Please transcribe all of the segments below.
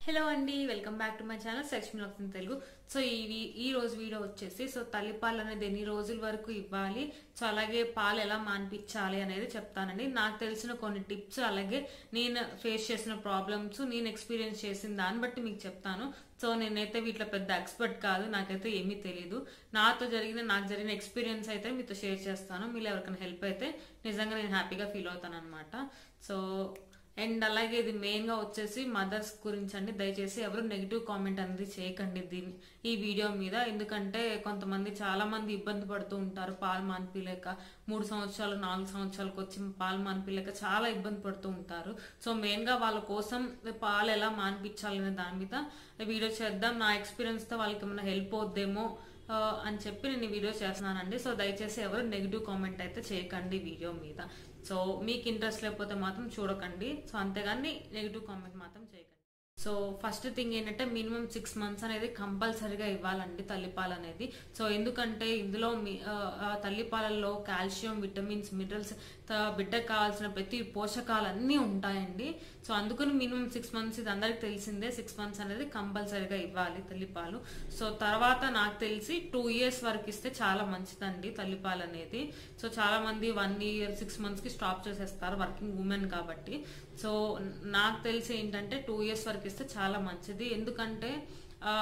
hello అండి welcome back to my channel section of Telugu so ఈ వీ- ఈ రోజు వీడియో వచ్చేసి సో తల్లిపాలు అనేది ఎన్ని రోజుల వరకు ఇవ్వాలి సో అలాగే పాలు ఎలా మాన్పించాలి అనేది చెప్తానండి నాకు తెలిసిన కొన్ని టిప్స్ అలాగే నేను ఫేస్ చేసిన ప్రాబ్లమ్స్ నేను ఎక్స్పీరియన్స్ చేసిన దాన్ని బట్టి మీకు చెప్తాను సో నేనైతే వీటిలో పెద్ద ఎక్స్పర్ట్ కాదు నాకైతే ఏమీ తెలియదు నాతో జరిగిన నాకు జరిగిన ఎక్స్పీరియన్స్ అయితే మీతో షేర్ చేస్తాను మీరు ఎవరికైనా హెల్ప్ అయితే నిజంగా నేను హ్యాపీగా ఫీల్ అవుతాను అనమాట సో అండ్ అలాగే ఇది మెయిన్ గా వచ్చేసి మదర్స్ గురించి అండి దయచేసి ఎవరు నెగిటివ్ కామెంట్ అనేది చేయకండి దీని ఈ వీడియో మీద ఎందుకంటే కొంతమంది చాలా మంది ఇబ్బంది పడుతూ ఉంటారు పాలు మాన్పిలేక మూడు సంవత్సరాలు నాలుగు సంవత్సరాలకు వచ్చి పాలు మాన్పిలేక చాలా ఇబ్బంది పడుతూ ఉంటారు సో మెయిన్ గా వాళ్ళ కోసం పాలు ఎలా మాన్పించాలనే దాని మీద వీడియో చేద్దాం నా ఎక్స్పీరియన్స్ తో వాళ్ళకి ఏమైనా హెల్ప్ అవుద్దేమో ఆ, అని చెప్పి నేను ఈ వీడియో చేస్తున్నానండి సో దయచేసి ఎవరు నెగిటివ్ కామెంట్ అయితే చేయకండి వీడియో మీద సో మీకు ఇంట్రెస్ట్ లేకపోతే మాత్రం చూడకండి సో అంతేగాని నెగిటివ్ కామెంట్ మాత్రం చేయకండి సో ఫస్ట్ థింగ్ ఏంటంటే మినిమం సిక్స్ మంత్స్ అనేది కంపల్సరీగా ఇవ్వాలండి తల్లిపాలు అనేది సో ఎందుకంటే ఇందులో మీ- ఆ, ఆ తల్లిపాలల్లో కాల్షియం విటమిన్స్ మినరల్స్ బిడ్డకు కావాల్సిన ప్రతి పోషకాలు అన్నీ ఉంటాయండి సో అందుకని మినిమం సిక్స్ మంత్స్ ఇది అందరికి తెలిసిందే సిక్స్ మంత్స్ అనేది కంపల్సరీగా ఇవ్వాలి తల్లిపాలు సో తర్వాత నాకు తెలిసి టూ ఇయర్స్ వరకు ఇస్తే చాలా మంచిదండి తల్లిపాలు అనేది సో చాలా మంది వన్ ఇయర్ సిక్స్ మంత్స్ కి స్టాప్ చేసేస్తారు వర్కింగ్ ఉమెన్ కాబట్టి సో నాకు తెలిసి ఏంటంటే టూ ఇయర్స్ వరకు ఇస్తే చాలా మంచిది ఎందుకంటే ఆ,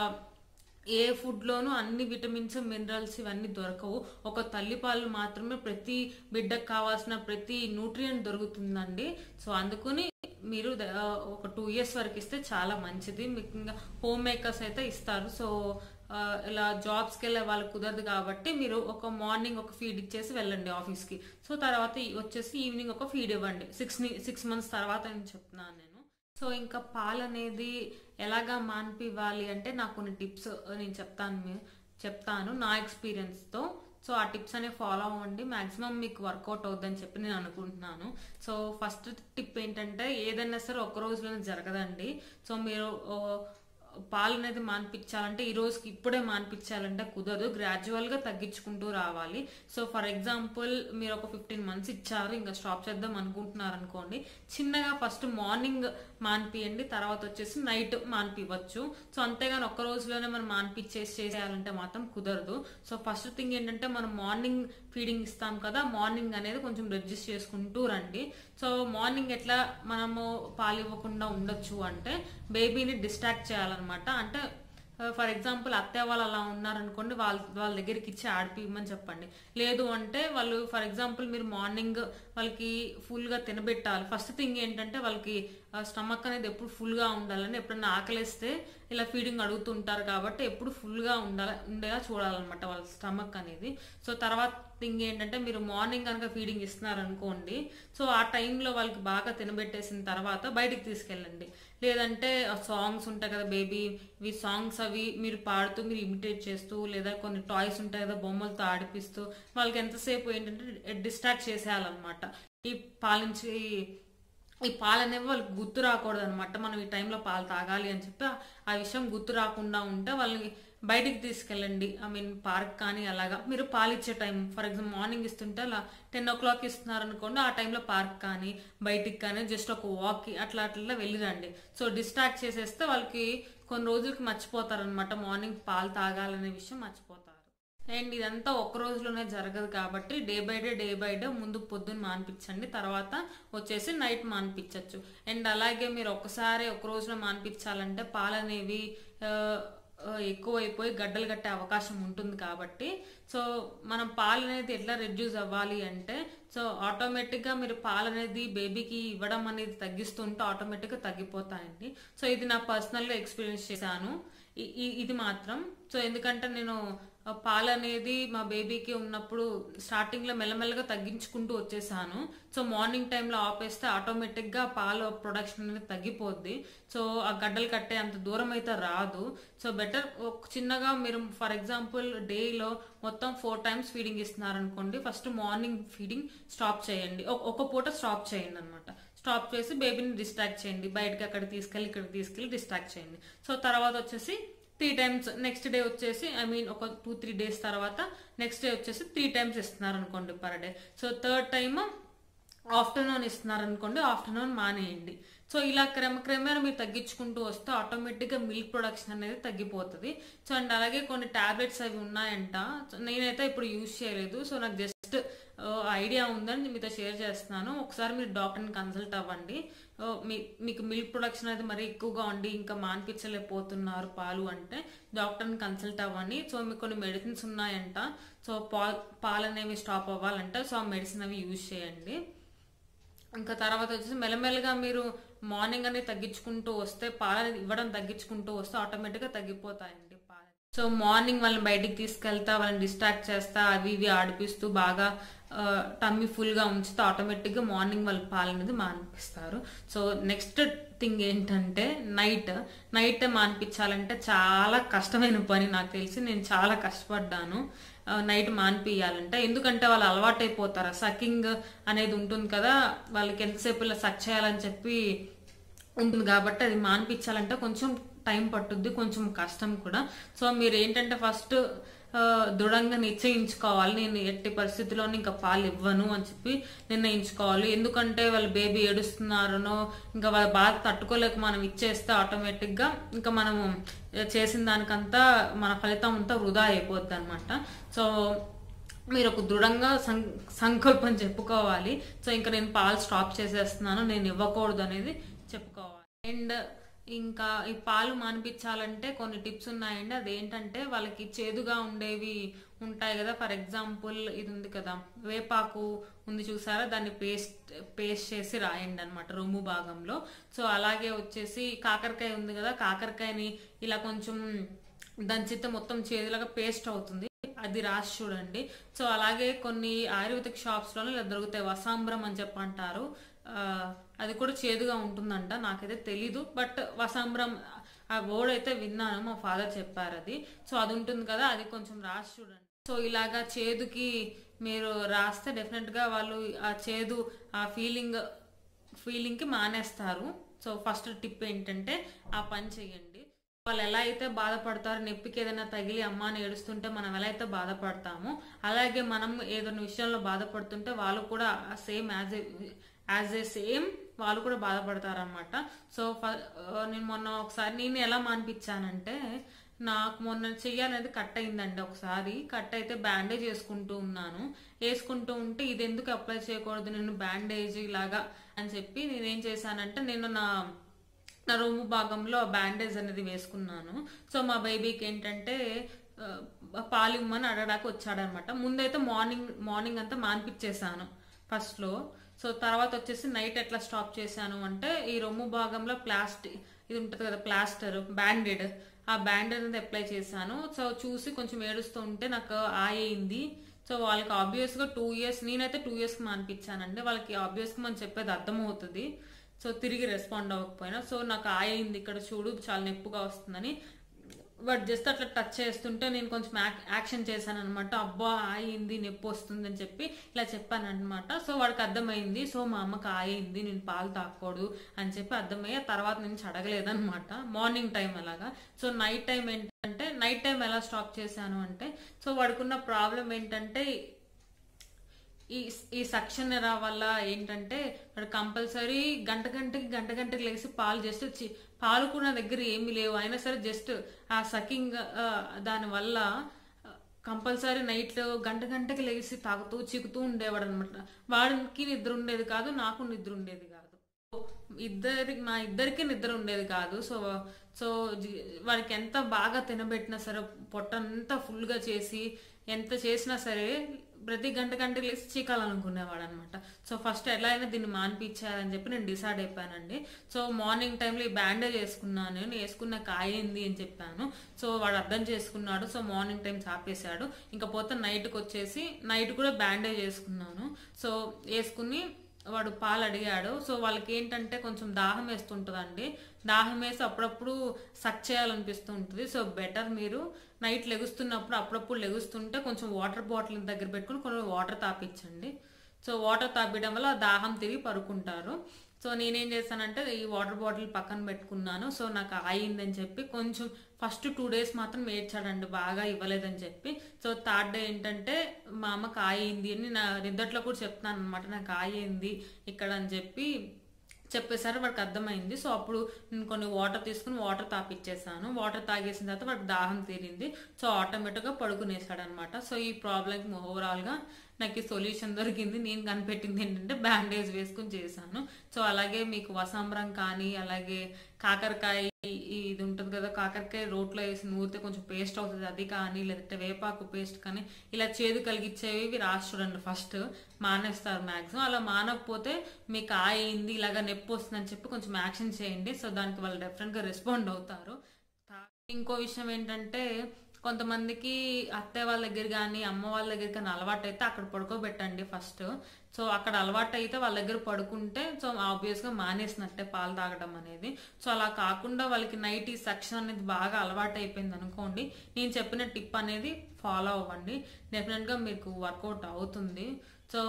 ఏ ఫుడ్ లోనూ అన్ని విటమిన్స్ మినరల్స్ ఇవన్నీ దొరకవు ఒక తల్లిపాలు మాత్రమే ప్రతి బిడ్డకు కావాల్సిన ప్రతి న్యూట్రియంట్ దొరుకుతుందండి సో అందుకని మీరు ద- ఆ, ఒక టూ ఇయర్స్ వరకు ఇస్తే చాలా మంచిది మీకు ఇంకా హోమ్ మేకర్స్ అయితే ఇస్తారు సో ఆ, ఇలా జాబ్స్కి వెళ్ళే వాళ్ళకి కుదరదు కాబట్టి మీరు ఒక మార్నింగ్ ఒక ఫీడ్ ఇచ్చేసి వెళ్ళండి ఆఫీస్కి సో తర్వాత ఈ- వచ్చేసి ఈవినింగ్ ఒక ఫీడ్ ఇవ్వండి సిక్స్ సిక్స్ మంత్స్ తర్వాత నేను చెప్తున్నాను నేను సో ఇంకా పాలు అనేది ఎలాగా మాన్పివ్వాలి అంటే నాకు కొన్ని టిప్స్ నేను చెప్తాను మీ- చెప్తాను నా ఎక్స్పీరియన్స్తో సో ఆ టిప్స్ అనేవి ఫాలో అవ్వండి మాక్సిమం మీకు వర్కౌట్ అవుద్దని చెప్పి నేను అనుకుంటున్నాను సో ఫస్ట్ టిప్ ఏంటంటే ఏదైనా సరే ఒక రోజులోనే జరగదండి సో మీరు ఓ, పాలు అనేది మాన్పించాలంటే ఈ రోజుకి ఇప్పుడే మాన్పించాలంటే కుదరదు గ్రాడ్యువల్ గా తగ్గించుకుంటూ రావాలి సో ఫర్ ఎగ్జాంపుల్ మీరు ఒక ఫిఫ్టీన్ మంత్స్ ఇచ్చారు ఇంకా స్టాప్ చేద్దాం అనుకుంటున్నారు అనుకోండి చిన్నగా ఫస్ట్ మార్నింగ్ మాన్పియండి తర్వాత వచ్చేసి నైట్ మాన్పివచ్చు సో అంతేగాని ఒక్క రోజులోనే మనం మాన్పిచ్చేసి చేసేయాలంటే మాత్రం కుదరదు సో ఫస్ట్ థింగ్ ఏంటంటే మనం మార్నింగ్ ఫీడింగ్ ఇస్తాం కదా మార్నింగ్ అనేది కొంచెం రెడ్యూస్ చేసుకుంటూ రండి సో మార్నింగ్ ఎట్లా మనము పాలు ఇవ్వకుండా ఉండొచ్చు అంటే బేబీని డిస్ట్రాక్ట్ చేయాలన్నమాట అంటే ఫర్ ఎగ్జాంపుల్ అత్తయ్య వాళ్ళు అలా ఉన్నారనుకోండి వాళ్ళ వాళ్ళ దగ్గరికి ఇచ్చి ఆడిపిమ్మని చెప్పండి లేదు అంటే వాళ్ళు ఫర్ ఎగ్జాంపుల్ మీరు మార్నింగ్ వాళ్ళకి full గా తినబెట్టాలి ఫస్ట్ థింగ్ ఏంటంటే వాళ్ళకి స్టమక్ అనేది ఎప్పుడు full గా ఉండాలని ఎప్పుడన్నా ఆకలిస్తే ఇలా ఫీడింగ్ అడుగుతుంటారు కాబట్టి ఎప్పుడు full గా ఉండాలి ఉండేలా చూడాలన్నమాట వాళ్ళ స్టమక్ అనేది సో తర్వాత థింగ్ ఏంటంటే మీరు మార్నింగ్ కనుక ఫీడింగ్ ఇస్తున్నారనుకోండి సో ఆ టైంలో వాళ్ళకి బాగా తినబెట్టేసిన తర్వాత బయటికి తీసుకెళ్ళండి లేదంటే సాంగ్స్ ఉంటాయి కదా బేబీ ఇవి సాంగ్స్ అవి మీరు పాడుతూ మీరు ఇమిటేట్ చేస్తూ లేదా కొన్ని టాయ్స్ ఉంటాయి కదా బొమ్మలతో ఆడిపిస్తూ వాళ్ళకి ఎంతసేపు ఏంటంటే డిస్ట్రాక్ట్ చేసేయాలన్నమాట ఈ పాలించి ఈ పాలు అనేవి వాళ్ళకి గుర్తు రాకూడదు అనమాట మనం ఈ టైంలో పాలు తాగాలి అని చెప్పి ఆ- ఆ విషయం గుర్తు రాకుండా ఉంటే వాళ్ళని బయటికి తీసుకెళ్ళండి ఐ మీన్ పార్క్ కానీ అలాగా మీరు పాలు ఇచ్చే టైం ఫర్ ఎగ్జాంపుల్ మార్నింగ్ ఇస్తుంటే అలా టెన్ ఓ క్లాక్ ఇస్తున్నారు అనుకోండి ఆ టైంలో పార్క్ కానీ బయటికి కానీ జస్ట్ ఒక వాక్ అట్లా అట్లా వెళ్ళిరండి సో డిస్ట్రాక్ట్ చేసేస్తే వాళ్ళకి కొన్ని రోజులకి మర్చిపోతారు అనమాట మార్నింగ్ పాలు తాగాలనే విషయం మర్చిపోతారు అండ్ ఇదంతా ఒక రోజులోనే జరగదు కాబట్టి day by day day by day ముందు పొద్దున్న మాన్పించండి తర్వాత వచ్చేసి నైట్ మాన్పించవచ్చు అండ్ అలాగే మీరు ఒక్కసారి ఒక రోజులో మాన్పించాలంటే పాలు అనేవి ఆ, ఆ, ఎక్కువైపోయి గడ్డలు కట్టే అవకాశం ఉంటుంది కాబట్టి సో మనం పాలు అనేది ఎట్లా రెడ్యూస్ అవ్వాలి అంటే సో ఆటోమేటిక్గా మీరు పాలు అనేది బేబీకి ఇవ్వడం అనేది తగ్గిస్తుంటే ఆటోమేటిక్గా తగ్గిపోతాయండి సో ఇది నా పర్సనల్గా ఎక్స్పీరియన్స్ చేశాను ఇ- ఇ- ఇది మాత్రం సో ఎందుకంటే నేను ఆ, పాలు అనేది మా బేబీకి ఉన్నప్పుడు స్టార్టింగ్ లో మెల్లమెల్లగా తగ్గించుకుంటూ వచ్చేసాను సో మార్నింగ్ టైంలో ఆపేస్తే ఆటోమేటిక్ గా పాలు ప్రొడక్షన్ అనేది తగ్గిపోద్ది సో ఆ గడ్డలు కట్టే అంత దూరం అయితే రాదు సో బెటర్ చిన్నగా మీరు ఫర్ ఎగ్జాంపుల్ డేలో మొత్తం ఫోర్ టైమ్స్ ఫీడింగ్ ఇస్తున్నారు అనుకోండి ఫస్ట్ మార్నింగ్ ఫీడింగ్ స్టాప్ చేయండి ఒక- ఒక పూట స్టాప్ చేయండి అనమాట స్టాప్ చేసి బేబీని డిస్ట్రాక్ట్ చేయండి బయటకి అక్కడ తీసుకెళ్ళి ఇక్కడ తీసుకెళ్ళి డిస్ట్రాక్ట్ చేయండి సో తర్వాత వచ్చేసి త్రీ టైమ్స్ నెక్స్ట్ డే వచ్చేసి ఐ మీన్ ఒక టూ త్రీ డేస్ తర్వాత నెక్స్ట్ డే వచ్చేసి త్రీ టైమ్స్ ఇస్తున్నారు అనుకోండి per day so third time afternoon ఇస్తున్నారు అనుకోండి ఆఫ్టర్నూన్ మానేయండి సో ఇలా క్రమక్రమేణా మీరు తగ్గించుకుంటూ వస్తే ఆటోమేటిక్గా మిల్క్ ప్రొడక్షన్ అనేది తగ్గిపోతుంది సో అండ్ అలాగే కొన్ని టాబ్లెట్స్ అవి ఉన్నాయంట సో నేనైతే ఇప్పుడు యూజ్ చేయలేదు సో నాకు జస్ట్ ఐడియా ఉందని మీతో షేర్ చేస్తున్నాను ఒకసారి మీరు డాక్టర్ని కన్సల్ట్ అవ్వండి ఓ, మీ మీకు మిల్క్ ప్రొడక్షన్ అనేది మరీ ఎక్కువగా ఉండి ఇంకా మాన్పించలేకపోతున్నారు పాలు అంటే డాక్టర్ని కన్సల్ట్ అవ్వండి సో మీకు కొన్ని మెడిసిన్స్ ఉన్నాయంట సో పాల్ పాలు అనేవి స్టాప్ అవ్వాలంట సో ఆ మెడిసిన్ అవి యూజ్ చేయండి ఇంకా తర్వాత వచ్చేసి మెల్లమెల్లగా మీరు మార్నింగ్ అనేది తగ్గించుకుంటూ వస్తే పాలని ఇవ్వడం తగ్గించుకుంటూ వస్తే ఆటోమేటిక్గా తగ్గిపోతాయండి పాలు సో మార్నింగ్ వాళ్ళని బయటికి తీసుకెళ్తా వాళ్ళని డిస్ట్రాక్ట్ చేస్తా అవి ఇవి ఆడిపిస్తూ బాగా టమ్మీ ఫుల్గా ఉంచితే ఆటోమేటిక్గా మార్నింగ్ వాళ్ళ పాలు అనేది మానిపిస్తారు సో నెక్స్ట్ థింగ్ ఏంటంటే నైట్ నైట్ మానిపించాలంటే చాలా కష్టమైన పని నాకు తెలిసి నేను చాలా కష్టపడ్డాను నైట్ మానిపియాలంటే ఎందుకంటే వాళ్ళు అలవాటు అయిపోతారు సకింగ్ అనేది ఉంటుంది కదా వాళ్ళకి ఎంతసేపు ఇలా సక్ చేయాలని చెప్పి ఉంటుంది కాబట్టి అది మానిపించాలంటే కొంచెం టైం పట్టుద్ది కొంచెం కష్టం కూడా సో మీరు ఏంటంటే ఫస్ట్ దృఢంగా నిశ్చయించుకోవాలి నేను ఎట్టి పరిస్థితిలోనూ ఇంకా పాలు ఇవ్వను అని చెప్పి నిర్ణయించుకోవాలి ఎందుకంటే వాళ్ళ బేబీ ఏడుస్తున్నారనో ఇంకా వాళ్ళ బాధ తట్టుకోలేక మనం ఇచ్చేస్తే ఆటోమేటిక్గా ఇంకా మనము చేసిన దానికంతా మన ఫలితం అంతా వృధా అయిపోద్ది అనమాట సో మీరు ఒక దృఢంగా సం సంకల్పం చెప్పుకోవాలి సో ఇంకా నేను పాలు స్టాప్ చేసేస్తున్నాను నేను ఇవ్వకూడదు అనేది చెప్పుకోవాలి అండ్ ఇంకా ఈ పాలు మానిపించాలంటే కొన్ని టిప్స్ ఉన్నాయండి అదేంటంటే వాళ్ళకి చేదుగా ఉండేవి ఉంటాయి కదా ఫర్ ఎగ్జాంపుల్ ఇది ఉంది కదా వేపాకు ఉంది చూసారా దాన్ని పేస్ట్ పేస్ట్ చేసి రాయండి అనమాట రొమ్ము భాగంలో సో అలాగే వచ్చేసి కాకరకాయ ఉంది కదా కాకరకాయని ఇలా కొంచెం దంచితే మొత్తం చేదులాగా పేస్ట్ అవుతుంది అది రాసి చూడండి సో అలాగే కొన్ని ఆయుర్వేదిక్ షాప్స్ లోనే ఇలా దొరుకుతాయి వసాంబ్రం అని చెప్పి అంటారు ఆ, అది కూడా చేదుగా ఉంటుందంట నాకైతే తెలీదు బట్ వసాంబ్రం ఆ వర్డ్ అయితే విన్నాను మా ఫాదర్ చెప్పారు అది సో అది ఉంటుంది కదా అది కొంచెం రాసి చూడండి సో ఇలాగా చేదుకి మీరు రాస్తే డెఫినెట్ గా వాళ్ళు ఆ చేదు ఆ ఫీలింగ్ ఫీలింగ్ కి మానేస్తారు సో ఫస్ట్ టిప్ ఏంటంటే ఆ పని చెయ్యండి వాళ్ళు ఎలా అయితే బాధపడతారో నొప్పికి ఏదైనా తగిలి అమ్మ అని ఏడుస్తుంటే మనం ఎలా అయితే బాధపడతామో అలాగే మనం ఏదైనా విషయంలో బాధపడుతుంటే వాళ్ళు కూడా same as a as a same వాళ్ళు కూడా బాధపడతారనమాట సో ఫ- ఆ, నేను మొన్న ఒకసారి నేను ఎలా మానిపించానంటే నాకు మొన్న చెయ్యి అనేది కట్ అయిందండి ఒకసారి కట్ అయితే బ్యాండేజ్ వేసుకుంటూ ఉన్నాను వేసుకుంటూ ఉంటే ఇది ఎందుకు అప్లై చేయకూడదు నేను బ్యాండేజ్ ఇలాగా అని చెప్పి నేనేం చేశానంటే నేను నా నా రొమ్ము భాగంలో బ్యాండేజ్ అనేది వేసుకున్నాను సో మా బేబీకి ఏంటంటే ఆ, పాలు ఇమ్మని అడగడానికి వచ్చాడనమాట ముందైతే మార్నింగ్ మార్నింగ్ అంతా మాన్పిచ్చేసాను ఫస్ట్లో సో తర్వాత వచ్చేసి నైట్ ఎట్లా స్టాప్ చేశాను అంటే ఈ రొమ్ము భాగంలో ప్లాస్టిక్ ఇది ఉంటుంది కదా ప్లాస్టర్ బ్యాండెడ్ ఆ బ్యాండెడ్ అనేది అప్లై చేశాను సో చూసి కొంచెం ఏడుస్తూ ఉంటే నాకు అయింది సో వాళ్ళకి ఆబ్వియస్ గా టూ ఇయర్స్ నేనైతే టూ ఇయర్స్ కి మానిపించానండి వాళ్ళకి ఆబ్వియస్ గా మనం చెప్పేది అర్థమవుతుంది సో తిరిగి రెస్పాండ్ అవ్వకపోయినా సో నాకు అయింది ఇక్కడ చూడు చాలా నొప్పుగా వస్తుందని బట్ జస్ట్ అట్లా టచ్ చేస్తుంటే నేను కొంచెం యాక్- యాక్షన్ చేశాను అనమాట అబ్బా అయింది నొప్పి వస్తుంది అని చెప్పి ఇలా చెప్పాను అనమాట సో వాడికి అర్థమైంది సో మా అమ్మకి అయింది నేను పాలు తాగకూడదు అని చెప్పి అర్థమయ్యి ఆ తర్వాత నుంచి అడగలేదన్నమాట మార్నింగ్ టైం అలాగా సో నైట్ టైం ఏంటంటే నైట్ టైం ఎలా స్టాప్ చేశాను అంటే సో వాడికున్న ప్రాబ్లం ఏంటంటే ఈ ఈ సక్షన్ ఎరా వల్ల ఏంటంటే వాడు కంపల్సరీ గంట గంటకి గంట గంటకి లేసి పాలు జస్ట్ చి- పాలు కూడా నా దగ్గర ఏమీ లేవు అయినా సరే జస్ట్ ఆ సకింగ్ దాని వల్ల కంపల్సరీ నైట్ గంట గంటకి లేచి తాగుతూ చిక్కుతూ ఉండేవాడు అనమాట వాడికి నిద్ర ఉండేది కాదు నాకు నిద్ర ఉండేది కాదు ఇద్దరి మా ఇద్దరికి నిద్ర ఉండేది కాదు సో సో జి- వాడికి ఎంత బాగా తినబెట్టినా సరే పొట్టంతా ఫుల్గా చేసి ఎంత చేసినా సరే ప్రతి గంట గంట లేసి చీకాలనుకునేవాడు అనమాట సో ఫస్ట్ ఎలా అయినా దీన్ని మాన్పించాలని చెప్పి నేను డిసైడ్ అయిపోయానండి సో మార్నింగ్ టైంలో ఈ బ్యాండేజ్ వేసుకున్నాను నేను వేసుకున్న కాయింది అని చెప్పాను సో వాడు అర్థం చేసుకున్నాడు సో మార్నింగ్ టైం చాపేశాడు ఇంకా పోతే నైట్కి వచ్చేసి నైట్ కూడా బ్యాండేజ్ వేసుకున్నాను సో వేసుకుని వాడు పాలు అడిగాడు సో వాళ్ళకి ఏంటంటే కొంచెం దాహం వేస్తుంటుందండి దాహం వేసి అప్పుడప్పుడు సక్ చేయాలనిపిస్తూ ఉంటుంది సో బెటర్ మీరు నైట్ లెగుస్తున్నప్పుడు అప్పుడప్పుడు లెగుస్తుంటే కొంచెం వాటర్ బాటిల్ దగ్గర పెట్టుకుని కొన్ని వాటర్ తాపించండి సో వాటర్ తాపించడం వల్ల ఆ దాహం తిరిగి పడుకుంటారు సో నేనేం చేశానంటే ఈ వాటర్ బాటిల్ పక్కన పెట్టుకున్నాను సో నాకు అయిందని చెప్పి కొంచెం ఫస్ట్ టూ డేస్ మాత్రం ఏడ్చాడండి బాగా ఇవ్వలేదని చెప్పి సో థర్డ్ డే ఏంటంటే మా అమ్మకి అయింది అని నా నిద్దట్లో కూడా చెప్తున్నాను అనమాట నాకు అయింది ఇక్కడ అని చెప్పి చెప్పేసరి వాడికి అర్థమైంది సో అప్పుడు నేను కొన్ని వాటర్ తీసుకుని వాటర్ తాపిచ్చేసాను వాటర్ తాగేసిన తర్వాత వాడికి దాహం తీరింది సో ఆటోమేటిక్గా పడుకునేసాడు అనమాట సో ఈ ప్రాబ్లంకి ఓవరాల్గా నాకు ఈ సొల్యూషన్ దొరికింది నేను కనిపెట్టింది ఏంటంటే బ్యాండేజ్ వేసుకుని చేశాను సో అలాగే మీకు వసాంబరం కానీ అలాగే కాకరకాయ ఈ- ఇది ఉంటుంది కదా కాకరకాయ రోట్లో వేసి నూరితే కొంచెం పేస్ట్ అవుతుంది అది కానీ లేదంటే వేపాకు పేస్ట్ కానీ ఇలా చేదు కలిగించేవి ఇవి రాసి చూడండి ఫస్ట్ మానేస్తారు మ్యాక్సిమం అలా మానకపోతే మీకు అయింది ఇలాగ నొప్పి వస్తుందని చెప్పి కొంచెం యాక్షన్ చేయండి సో దానికి వాళ్ళు డెఫినెట్గా రెస్పాండ్ అవుతారు ఇంకో విషయం ఏంటంటే కొంతమందికి అత్తయ్య వాళ్ళ దగ్గర కానీ అమ్మ వాళ్ళ దగ్గర కానీ అలవాటు అయితే అక్కడ పడుకోబెట్టండి ఫస్ట్ సో అక్కడ అలవాటు అయితే వాళ్ళ దగ్గర పడుకుంటే సో ఆబ్వియస్గా మానేసినట్టే పాలు తాగడం అనేది సో అలా కాకుండా వాళ్ళకి నైట్ ఈ సెక్షన్ అనేది బాగా అలవాటు అయిపోయింది అనుకోండి నేను చెప్పిన టిప్ అనేది ఫాలో అవ్వండి డెఫినెట్గా మీకు వర్కౌట్ అవుతుంది సో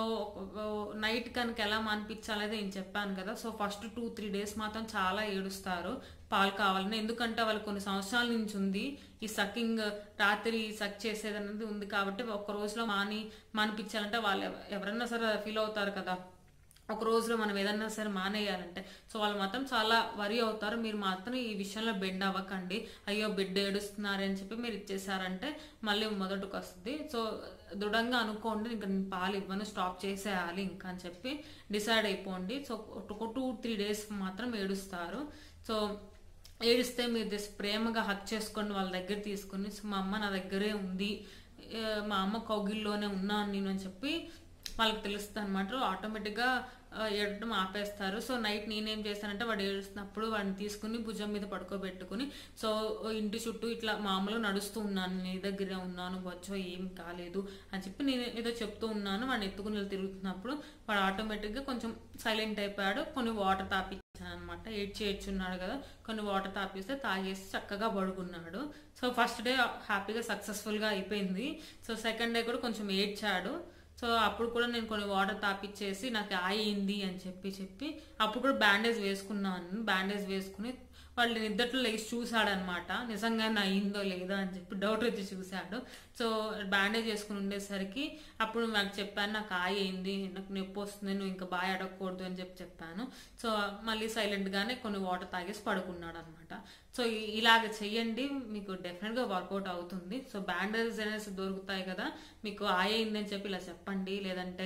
నైట్ కనుక ఎలా మానిపించాలనేది నేను చెప్పాను కదా so first two three days మాత్రం చాలా ఏడుస్తారు పాలు కావాలని ఎందుకంటే వాళ్ళు కొన్ని సంవత్సరాల నుంచి ఉంది ఈ సక్కింగ్ రాత్రి సక్ చేసేది అనేది ఉంది కాబట్టి ఒక రోజులో మాని మానిపించాలంటే వాళ్ళు ఎవ- ఎవరైనా సరే ఫీల్ అవుతారు కదా ఒక రోజులో మనం ఏదన్నా సరే మానేయాలంటే సో వాళ్ళు మాత్రం చాలా వరి అవుతారు మీరు మాత్రం ఈ విషయంలో బెండ్ అవ్వకండి అయ్యో బిడ్డ ఏడుస్తున్నారు అని చెప్పి మీరు ఇచ్చేసారంటే మళ్ళీ మొదటికి వస్తుంది సో దృఢంగా అనుకోండి ఇంకా నేను పాలు ఇవ్వను స్టాప్ చేసేయాలి ఇంకా అని చెప్పి డిసైడ్ అయిపోండి సో ఒక టూ త్రీ డేస్ మాత్రం ఏడుస్తారు సో ఏడిస్తే మీరు జస్ట్ ప్రేమగా హక్ చేసుకోండి వాళ్ళ దగ్గర తీసుకుని సో మా అమ్మ నా దగ్గరే ఉంది ఏ, మా అమ్మ కౌగిల్లోనే ఉన్నాను నేను అని చెప్పి వాళ్ళకి తెలుస్తుంది అనమాట ఆటోమేటిక్గా ఏడటం ఆపేస్తారు సో నైట్ నేనేం చేస్తానంటే వాడు ఏడుస్తున్నప్పుడు వాడిని తీసుకుని భుజం మీద పడుకోబెట్టుకుని సో ఇంటి చుట్టూ ఇట్లా మామూలుగా నడుస్తూ ఉన్నాను నీ దగ్గరే ఉన్నాను వచ్చో ఏం కాలేదు అని చెప్పి నేను ఏదో చెప్తూ ఉన్నాను వాడిని ఎత్తుకుని వెళ్ళి తిరుగుతున్నప్పుడు వాడు ఆటోమేటిక్గా కొంచెం సైలెంట్ అయిపోయాడు కొన్ని వాటర్ తాపించాను అనమాట ఏడ్చి ఏడ్చున్నాడు కదా కొన్ని వాటర్ తాపిస్తే తాగేసి చక్కగా పడుకున్నాడు సో ఫస్ట్ డే హ్యాపీగా సక్సెస్ఫుల్గా అయిపోయింది సో సెకండ్ డే కూడా కొంచెం ఏడ్చాడు సో అప్పుడు కూడా నేను కొన్ని వాటర్ తాపిచ్చేసి నాకు అయింది అని చెప్పి చెప్పి అప్పుడు కూడా బ్యాండేజ్ వేసుకున్నాను బ్యాండేజ్ వేసుకుని వాళ్ళు నిద్దట్లో లేచి చూశాడనమాట నిజంగానే అయిందో లేదో అని చెప్పి డౌట్ వచ్చి చూశాడు సో బ్యాండేజ్ వేసుకుని ఉండేసరికి అప్పుడు నాకు చెప్పాను నాకు అయింది నాకు నొప్పి వస్తుంది నువ్వు ఇంకా బాగా అడగకూడదు అని చెప్పి చెప్పాను సో మళ్ళీ సైలెంట్గానే కొన్ని వాటర్ తాగేసి పడుకున్నాడు అనమాట సో ఇ- ఇలాగ చెయ్యండి మీకు డెఫినెట్గా వర్కౌట్ అవుతుంది సో బ్యాండేజ్ అనేసి దొరుకుతాయి కదా మీకు అయిందని చెప్పి ఇలా చెప్పండి లేదంటే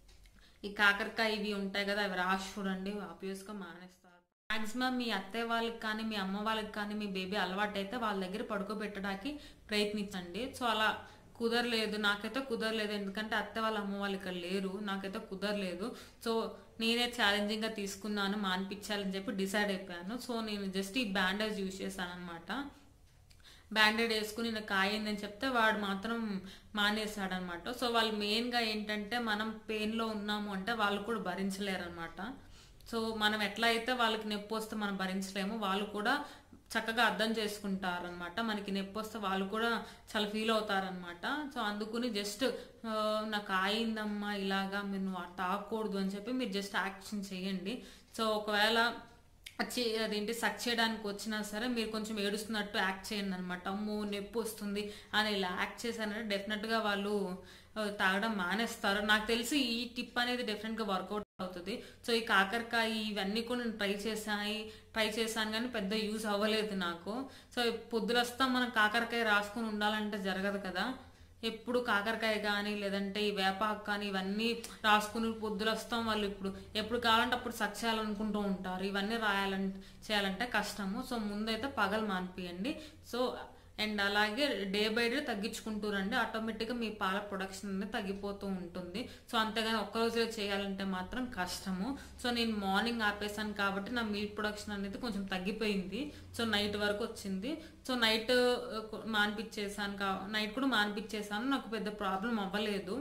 ఈ కాకరకాయ ఇవి ఉంటాయి కదా అవి రాసి చూడండి ఆబ్వియస్గా మానేస్తారు మాక్సిమం మీ అత్తయ్య వాళ్ళకి కానీ మీ అమ్మ వాళ్ళకి కానీ మీ బేబీ అలవాటు అయితే వాళ్ళ దగ్గర పడుకోబెట్టడానికి ప్రయత్నించండి సో అలా కుదరలేదు నాకైతే కుదరలేదు ఎందుకంటే అత్త వాళ్ళ అమ్మ వాళ్ళు ఇక్కడ లేరు నాకైతే కుదరలేదు సో నేనే ఛాలెంజింగ్గా తీసుకున్నాను మానిపించాలని చెప్పి డిసైడ్ అయిపోయాను సో నేను జస్ట్ ఈ బ్యాండేజ్ యూజ్ చేశాను అనమాట బ్యాండేడ్ వేసుకుని నాకు కాయిందని చెప్తే వాడు మాత్రం మానేశాడు అనమాట సో వాళ్ళు మెయిన్గా ఏంటంటే మనం పెయిన్లో ఉన్నాము అంటే వాళ్ళు కూడా భరించలేరు అనమాట సో మనం ఎట్లా అయితే వాళ్ళకి నొప్పి వస్తే మనం భరించలేము వాళ్ళు కూడా చక్కగా అర్థం చేసుకుంటారు అనమాట మనకి నొప్పి వస్తే వాళ్ళు కూడా చాలా ఫీల్ అవుతారనమాట సో అందుకుని జస్ట్ నాకు ఆయిందమ్మా ఇలాగా మీరు నువ్వు తాగకూడదు అని చెప్పి మీరు జస్ట్ యాక్షన్ చేయండి సో ఒకవేళ వచ్చి అదేంటి సక్ చేయడానికి వచ్చినా సరే మీరు కొంచెం ఏడుస్తున్నట్టు యాక్ట్ చేయండి అనమాట అమ్మో నొప్పి వస్తుంది అని ఇలా యాక్ట్ చేశారంటే డెఫినెట్గా వాళ్ళు ఆ, తాగడం మానేస్తారు నాకు తెలిసి ఈ టిప్ అనేది డెఫినెట్గా వర్కౌట్ అవుతుంది సో ఈ కాకరకాయ ఇవన్నీ కూడా నేను ట్రై చేశాను ట్రై చేశాను కానీ పెద్ద యూజ్ అవ్వలేదు నాకు సో పొద్దులస్తా మనం కాకరకాయ రాసుకొని ఉండాలంటే జరగదు కదా ఎప్పుడు కాకరకాయ కానీ లేదంటే ఈ వేపాకు కానీ ఇవన్నీ రాసుకుని పొద్దులు వస్తాం వాళ్ళు ఇప్పుడు ఎప్పుడు కావాలంటే అప్పుడు సక్ చేయాలనుకుంటూ ఉంటారు ఇవన్నీ రాయాలంటే చేయాలంటే కష్టము సో ముందైతే పగలు మానిపియండి సో అండ్ అలాగే డే బై డే తగ్గించుకుంటూ రండి ఆటోమేటిక్గా మీ పాల ప్రొడక్షన్ అనేది తగ్గిపోతూ ఉంటుంది సో అంతేగాని ఒక్క రోజులో చేయాలంటే మాత్రం కష్టము సో నేను మార్నింగ్ ఆపేసాను కాబట్టి నా మిల్క్ ప్రొడక్షన్ అనేది కొంచెం తగ్గిపోయింది సో నైట్ వరకు వచ్చింది సో నైట్ మానిపించేసాను కా నైట్ కూడా మానిపించేసాను నాకు పెద్ద ప్రాబ్లం అవ్వలేదు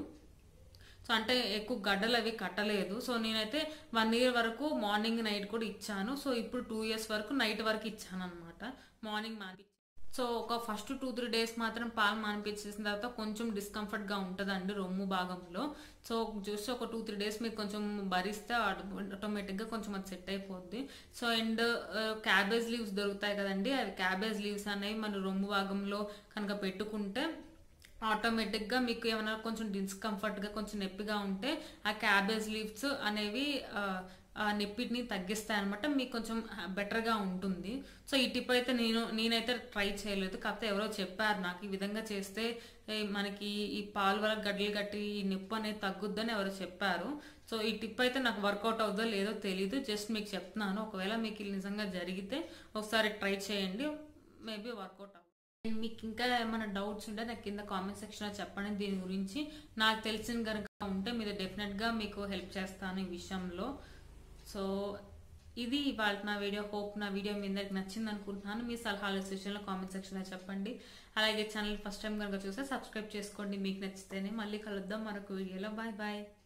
సో అంటే ఎక్కువ గడ్డలు అవి కట్టలేదు సో నేనైతే వన్ ఇయర్ వరకు మార్నింగ్ నైట్ కూడా ఇచ్చాను సో ఇప్పుడు టూ ఇయర్స్ వరకు నైట్ వరకు ఇచ్చాను అనమాట మార్నింగ్ మాని సో ఒక ఫస్ట్ టూ త్రీ డేస్ మాత్రం పాలు మానిపించేసిన తర్వాత కొంచెం డిస్కంఫర్ట్ గా ఉంటుందండి రొమ్ము భాగంలో సో జస్ట్ ఒక టూ త్రీ డేస్ మీరు కొంచెం భరిస్తే ఆటోమేటిక్ గా కొంచెం అది సెట్ అయిపోద్ది సో అండ్ క్యాబేజ్ లీవ్స్ దొరుకుతాయి కదండి అవి క్యాబేజ్ లీవ్స్ అనేవి మన రొమ్ము భాగంలో కనుక పెట్టుకుంటే ఆటోమేటిక్ గా మీకు ఏమైనా కొంచెం డిస్కంఫర్ట్ గా కొంచెం నొప్పిగా ఉంటే ఆ క్యాబేజ్ లీవ్స్ అనేవి ఆ, ఆ నొప్పిని తగ్గిస్తాయి అనమాట మీకు కొంచెం బెటర్ గా ఉంటుంది సో ఈ టిప్ అయితే నేను నేనైతే ట్రై చేయలేదు కాకపోతే ఎవరో చెప్పారు నాకు ఈ విధంగా చేస్తే ఏ, మనకి ఈ పాలు వల్ల గడ్డలు గట్టి ఈ నొప్పి అనేది తగ్గుద్దని ఎవరో చెప్పారు సో ఈ టిప్ అయితే నాకు వర్కౌట్ అవుతుందో లేదో తెలీదు జస్ట్ మీకు చెప్తున్నాను ఒకవేళ మీకు ఇది నిజంగా జరిగితే ఒకసారి ట్రై చేయండి మేబీ వర్కౌట్ అవుతుంది అండ్ మీకు ఇంకా ఏమైనా డౌట్స్ ఉంటే నాకు కింద కామెంట్ సెక్షన్లో చెప్పండి దీని గురించి నాకు తెలిసిన కనుక ఉంటే మీరు డెఫినెట్గా మీకు హెల్ప్ చేస్తాను ఈ విషయంలో సో ఇది ఇవాళ నా వీడియో హోప్ నా వీడియో మీ అందరికి నచ్చింది అనుకుంటున్నాను మీ సలహాలు సూచనలు కామెంట్ సెక్షన్లో చెప్పండి అలాగే ఛానల్ ఫస్ట్ టైం కనుక చూస్తే సబ్స్క్రైబ్ చేసుకోండి మీకు నచ్చితేనే మళ్ళీ కలుద్దాం మరొక వీడియోలో బాయ్ బాయ్